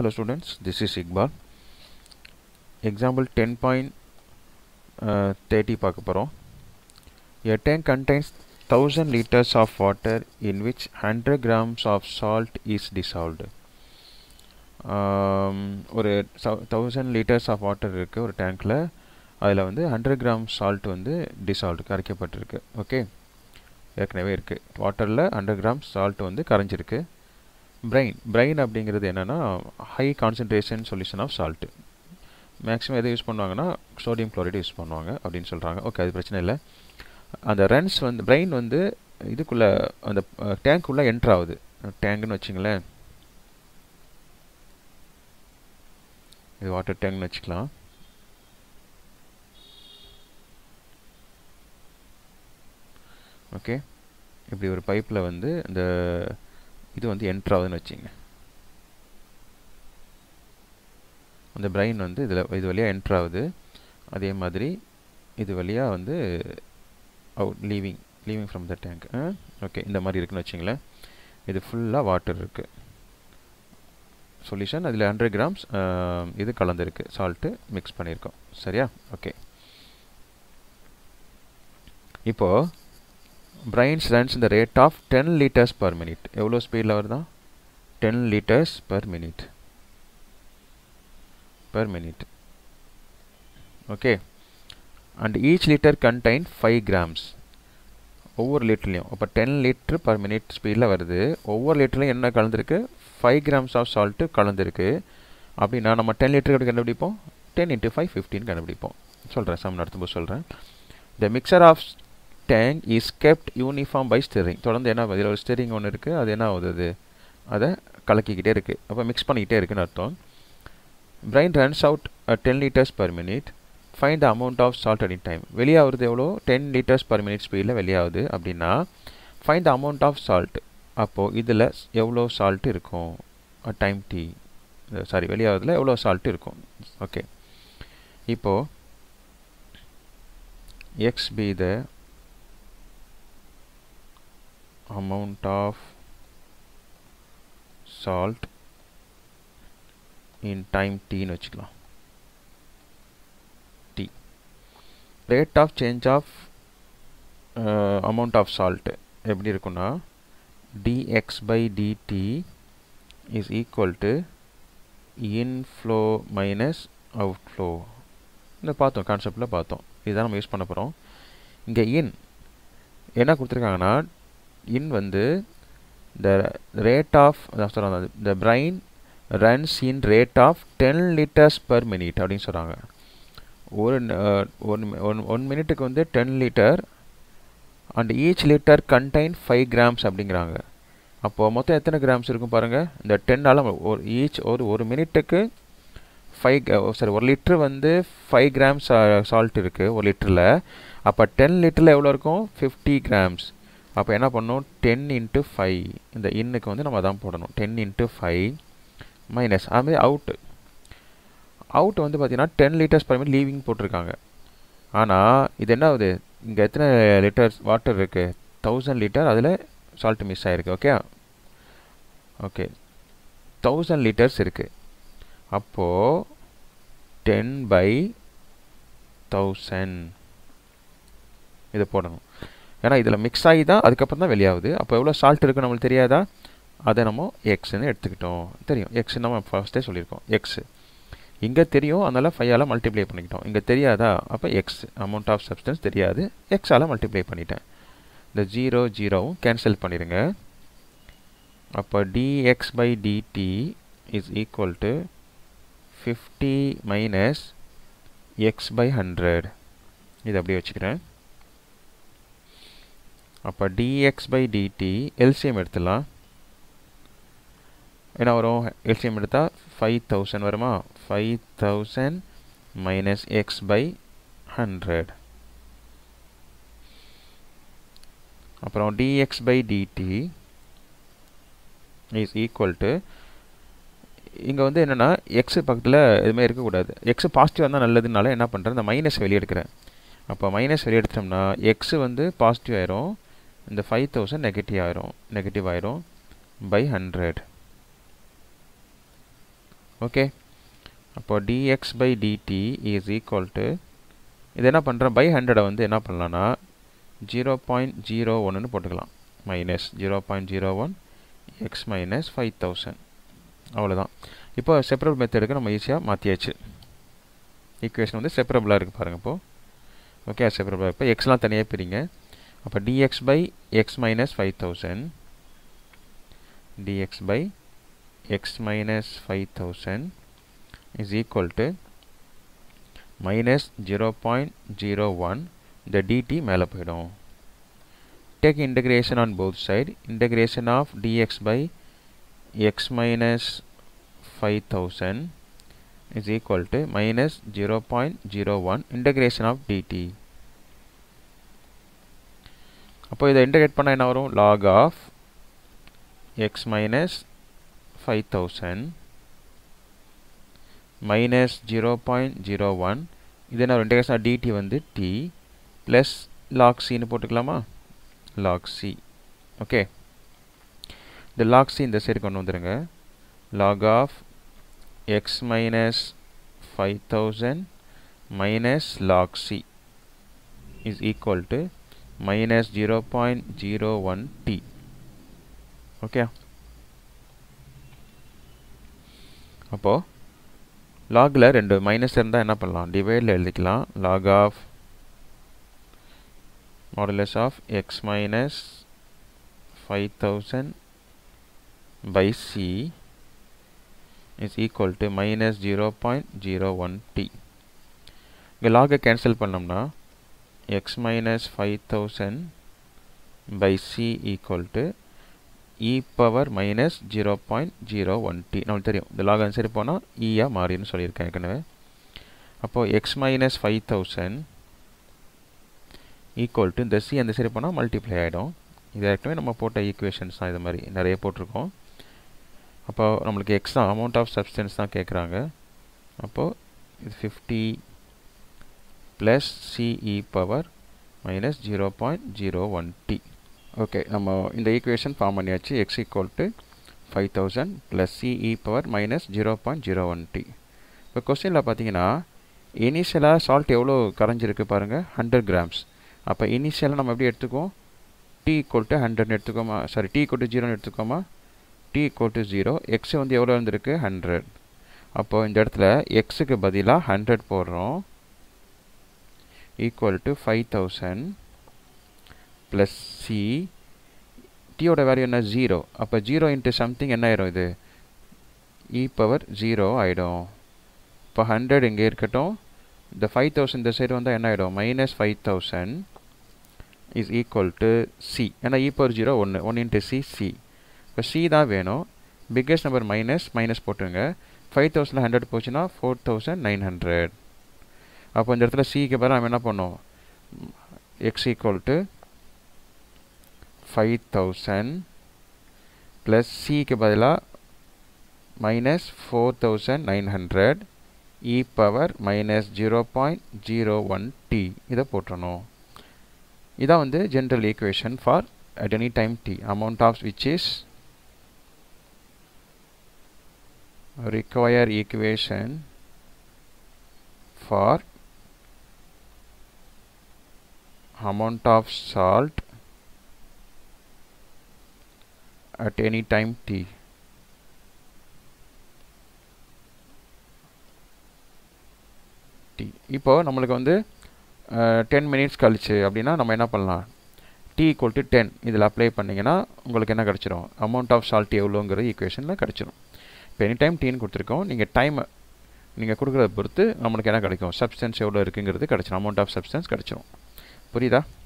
Hello students, this is Iqbal. Example 10.30 பார்க்க போகிறோம் A tank contains 1000 liters of water in which 100 grams of salt is dissolved. Um, ஒரு thousand litres of water இருக்குது ஒரு டேங்க்கில் அதில் வந்து ஹண்ட்ரட் கிராம் சால்ட் வந்து டிசால்வ்டு கரைக்கப்பட்டிருக்கு ஓகே ஏற்கனவே இருக்குது வாட்டரில் ஹண்ட்ரட் கிராம் சால்ட் வந்து கரைஞ்சிருக்கு பிரெயின் பிரெயின் அப்படிங்கிறது என்னென்னா high concentration solution of salt maximum எதை யூஸ் பண்ணுவாங்கன்னா சோடியம் குளோரைடு யூஸ் பண்ணுவாங்க அப்படின்னு சொல்கிறாங்க ஓகே அது பிரச்சனை இல்லை அந்த ரன்ஸ் வந்து பிரெயின் வந்து இதுக்குள்ளே அந்த டேங்க்குள்ளே என்ட்ரு ஆகுது டேங்குன்னு வச்சுங்களேன் இது வாட்டர் டேங்க்னு வச்சுக்கலாம் ஓகே இப்படி ஒரு பைப்பில் வந்து இந்த இது வந்து என்ட்ரு ஆகுதுன்னு வச்சுங்க அந்த பிரெயின் வந்து இதில் இது வழியாக என்ட்ரு ஆகுது அதே மாதிரி இது வழியாக வந்து out leaving leaving from the tank okay இந்த மாதிரி இருக்குன்னு வச்சிங்களேன் இது ஃபுல்லாக வாட்டர் இருக்குது சொல்யூஷன் அதில் ஹண்ட்ரட் கிராம்ஸ் இது கலந்துருக்கு சால்ட்டு மிக்ஸ் பண்ணியிருக்கோம் சரியா ஓகே இப்போது பிரைன்ஸ் ரன்ஸ் இந்த rate of ten litres per minute எவ்வளோ ஸ்பீடில் வருதா ten litres per minute per minute okay and each liter contain 5 grams ஒவ்வொரு லிட்டர்லையும் அப்போ டென் லிட்டர் பர் மினிட் ஸ்பீடில் வருது ஒவ்வொரு லிட்டர்லையும் என்ன கலந்துருக்கு ஃபைவ் கிராம்ஸ் ஆஃப் சால்ட்டு கலந்துருக்கு அப்படின்னா நம்ம டென் லிட்டர் எப்படி கண்டுபிடிப்போம் டென் இன்ட்டு ஃபைவ் ஃபிஃப்டின் கண்டுபிடிப்போம் சொல்கிறேன் சம் நடத்தும்போது சொல்கிறேன் the mixture of tank is kept uniform by stirring தொடர்ந்து என்ன இதில் ஒரு ஸ்டெரிங் ஒன்று இருக்குது அது என்ன ஆகுது அதை கலக்கிக்கிட்டே இருக்குது அப்போ மிக்ஸ் பண்ணிக்கிட்டே இருக்குன்னு அர்த்தம் brine runs out ten litres per minute find the amount of salt at in time வெளியாகிறது எவ்வளோ டென் லிட்டர்ஸ் பர் மினிட் ஸ்பீடில் வெளியாகுது அப்படின்னா find the amount of salt அப்போது இதில் எவ்வளோ சால்ட் இருக்கும் டைம் டி சாரி வெளியாகிறதுல எவ்வளோ சால்ட் இருக்கும் ஓகே இப்போது X P the amount of salt in time t னு வச்சுக்கலாம் t rate of change of uh, amount of salt எப்படி இருக்குன்னா dx by dt is equal to inflow minus outflow இந்த பார்த்தோம் கான்செப்டில் பார்த்தோம் இதுதான் நம்ம யூஸ் பண்ண போகிறோம் இங்கே இன் என்ன கொடுத்துருக்காங்கன்னா இன் வந்து த ரேட் ஆஃப் சொல்கிறாங்க the brine runs in rate of ten litres per minute அப்படின்னு சொல்கிறாங்க ஒரு ஒன் ஒன் ஒன் மினிட்டுக்கு வந்து ten litre and each litre contain five grams அப்படிங்கிறாங்க அப்போது மொத்தம் எத்தனை கிராம்ஸ் இருக்கும் பாருங்கள் இந்த டென்னால் ஒரு ஈச் ஒரு ஒரு மினிட்டுக்கு ஃபைவ் சாரி ஒரு லிட்ரு வந்து ஃபைவ் கிராம்ஸ் சால்ட் இருக்குது ஒரு லிட்டரில் அப்போ டென் லிட்டரில் எவ்வளோ இருக்கும் ஃபிஃப்டி கிராம்ஸ் அப்போ என்ன பண்ணணும் டென் இன்ட்டு ஃபைவ் இந்த இன்னுக்கு வந்து நம்ம அதான் போடணும் டென் இன்ட்டு ஃபைவ் மைனஸ் அதுமாதிரி அவுட்டு அவுட் வந்து பார்த்தீங்கன்னா ten litres per minute leaving போட்டிருக்காங்க ஆனால் இது என்ன ஆகுது இங்கே எத்தனை லிட்டர்ஸ் வாட்டர் இருக்குது தௌசண்ட் லிட்டர் அதில் சால்ட் மிஸ் ஆகிருக்கு ஓகே ஓகே தௌசண்ட் லிட்டர்ஸ் இருக்குது அப்போது டென் பை தௌசண்ட் இதை போடணும் ஏன்னா இதில் மிக்ஸ் ஆகி தான் அதுக்கப்புறம் தான் வெளியாகுது அப்போ எவ்வளோ சால்ட் இருக்குது நம்மளுக்கு தெரியாதா அதை நம்ம எக்ஸ்ன்னு எடுத்துக்கிட்டோம் தெரியும் எக்ஸ் நம்ம ஃபர்ஸ்ட்டே சொல்லியிருக்கோம் எக்ஸு இங்கே தெரியும் அதனால் ஃபைவால் மல்டிப்ளை பண்ணிக்கிட்டோம் இங்கே தெரியாதா அப்போ எக்ஸ் அமௌண்ட் ஆஃப் சப்ஸ்டன்ஸ் தெரியாது எக்ஸால் மல்டிப்ளை பண்ணிட்டேன் இந்த ஜீரோ ஜீரோவும் கேன்சல் பண்ணிடுங்க அப்போ d x by d t is equal to fifty minus x by hundred இது அப்படியே வச்சுக்கிறேன் அப்போ டிஎக்ஸ் பை டிடி எல்சிஎம் எடுத்துடலாம் என்ன வரும் எல்சிஎம் எடுத்தால் ஃபைவ் தௌசண்ட் வருமா five thousand minus x by hundred அப்புறம் d x by d t is equal to இங்கே வந்து என்னென்னா எக்ஸு பக்கத்தில் எதுவுமே இருக்கக்கூடாது எக்ஸு பாசிட்டிவ் இருந்தால் நல்லதுனால என்ன பண்ணுறேன் இந்த மைனஸ் வெளியே எடுக்கிறேன் அப்போ மைனஸ் வெளியே எடுத்துட்டோம்னா எக்ஸு வந்து பாசிட்டிவ் ஆயிரும் இந்த ஃபைவ் தௌசண்ட் நெகட்டிவ் ஆயிரும் நெகட்டிவ் ஆயிரும் பை ஹண்ட்ரட் ஓகே அப்போ d x by d t is equal to இது என்ன பண்ணுறேன் பை ஹண்ட்ரடை வந்து என்ன பண்ணலான்னா ஜீரோ பாயிண்ட் ஜீரோ ஒன்றுன்னு போட்டுக்கலாம் minus zero point zero one x minus five thousand அவ்வளோதான் இப்போ செப்பரபிள் மெத்தடுக்கு நம்ம ஈஸியாக மாற்றியாச்சு ஈக்குவேஷன் வந்து செப்பரபிளாக இருக்குது பாருங்கள் இப்போது ஓகே செப்பரபிளாக இப்போ எக்ஸ்லாம் தனியாக பிரிங்க அப்போ d x by x minus five thousand d x by x minus five thousand is equal to minus zero point zero one இந்த டிடி மேலே போயிடும் take integration on both side integration of dx by x minus 5000 is equal to minus 0.01 integration of dt அப்போ இதை integrate பண்ணால் என்ன வரும் log of x minus 5000 minus 0.01 இது என்ன இன்டகிரேஷன் ஆஃப் dt வந்து t ப்ளஸ் log cன்னு போட்டுக்கலாமா log c ஓகே இந்த log c இந்த சைடு கொண்டு வந்துருங்க log of x minus 5000 minus log c is equal to minus 0.01 t okay அப்போ லாகில் ரெண்டு மைனஸ் இருந்தால் என்ன பண்ணலாம் டிவைடில் எழுதிக்கலாம் log of modulus of x minus 5000 by c is equal to minus 0.01 t இங்கே லாகை கேன்சல் பண்ணோம்னா x minus 5000 by c equal to e power minus 0.01 t நம்மளுக்கு தெரியும் இந்த லாக் ஆன்சர் போனால் ஈயா மாறின்னு சொல்லியிருக்கேன் ஏற்கனவே அப்போது x minus 5000 ஈக்குவல் டு இந்த சி அந்த சைடு போனால் மல்டிப்ளை ஆகிடும் இது ஏற்கனவே நம்ம போட்ட ஈக்குவேஷன்ஸ் தான் இது மாதிரி நிறைய போட்டிருக்கோம் அப்போ நம்மளுக்கு எக்ஸ் தான் அமௌண்ட் ஆஃப் சப்ஸ்டன்ஸ் தான் கேட்குறாங்க அப்போது இது fifty plus C e power minus zero point zero one t okay நம்ம இந்த ஈக்குவேஷன் ஃபார்ம் பண்ணியாச்சு x equal to five thousand plus C e power minus zero point zero one t இப்போ கொஸ்டினில் பார்த்தீங்கன்னா இனிஷியலாக சால்ட் எவ்வளோ கரைஞ்சிருக்கு பாருங்கள் ஹண்ட்ரட் கிராம்ஸ் அப்போ இனிஷியலாக நம்ம எப்படி எடுத்துக்குவோம் டி ஈக்குவல் டு ஹண்ட்ரட்னு எடுத்துக்கோமா சாரி டி ஈக்குவல் டு ஜீரோன்னு எடுத்துக்கோமா t equal to zero x வந்து எவ்வளோ இருந்திருக்கு ஹண்ட்ரட் அப்போது இந்த இடத்துல எக்ஸுக்கு பதிலாக ஹண்ட்ரட் போடுறோம் equal to five thousand plus C டியோட வேல்யூ என்ன ஜீரோ அப்போ ஜீரோ இன்ட்டு சம்திங் என்ன ஆயிரும் இது இ பவர் ஜீரோ ஆகிடும் இப்போ ஹண்ட்ரட் இங்கே இருக்கட்டும் இந்த ஃபைவ் தௌசண்ட் இந்த சைடு வந்தால் என்ன ஆகிடும் minus five thousand is equal to C ஏன்னா இ பவர் ஜீரோ ஒன்று ஒன் இன்ட்டு சி சி இப்போ சி தான் வேணும் பிக்கஸ்ட் நம்பர் மைனஸ் மைனஸ் போட்டுருங்க ஃபைவ் தௌசண்ட் ஹண்ட்ரட் போச்சுன்னா ஃபோர் தௌசண்ட் நைன் ஹண்ட்ரட் அப்போ இந்த இடத்துல சிக்கு பதிலாக நம்ம என்ன பண்ணோம் x equal to five thousand plus சிக்கு பதிலாக minus four thousand nine hundred e power minus zero point zero one t இதை போட்டுறணும் இதான் வந்து general equation for at any time t amount of which is require equation for amount of salt at any time t t இப்போ நம்மளுக்கு வந்து ten minutes கழிச்சு அப்படின்னா நம்ம என்ன பண்ணலாம் டி ஈக்குவல் டு டென் இதில் அப்ளை பண்ணிங்கன்னா உங்களுக்கு என்ன கிடச்சிரும் அமௌண்ட் ஆஃப் சால்ட் எவ்வளோங்கிற ஈக்குவேஷனில் கிடச்சிரும் இப்போ எனி டைம் டீன்னு கொடுத்துருக்கோம் நீங்கள் டைம் நீங்கள் கொடுக்குறத பொறுத்து நம்மளுக்கு என்ன கிடைக்கும் சப்ஸ்டன்ஸ் எவ்வளோ இருக்குங்கிறது கிடச்சிரும் அமௌண்ட் ஆஃப் சப்ஸ்டன்ஸ் கிடச்சிரும் புரியுதா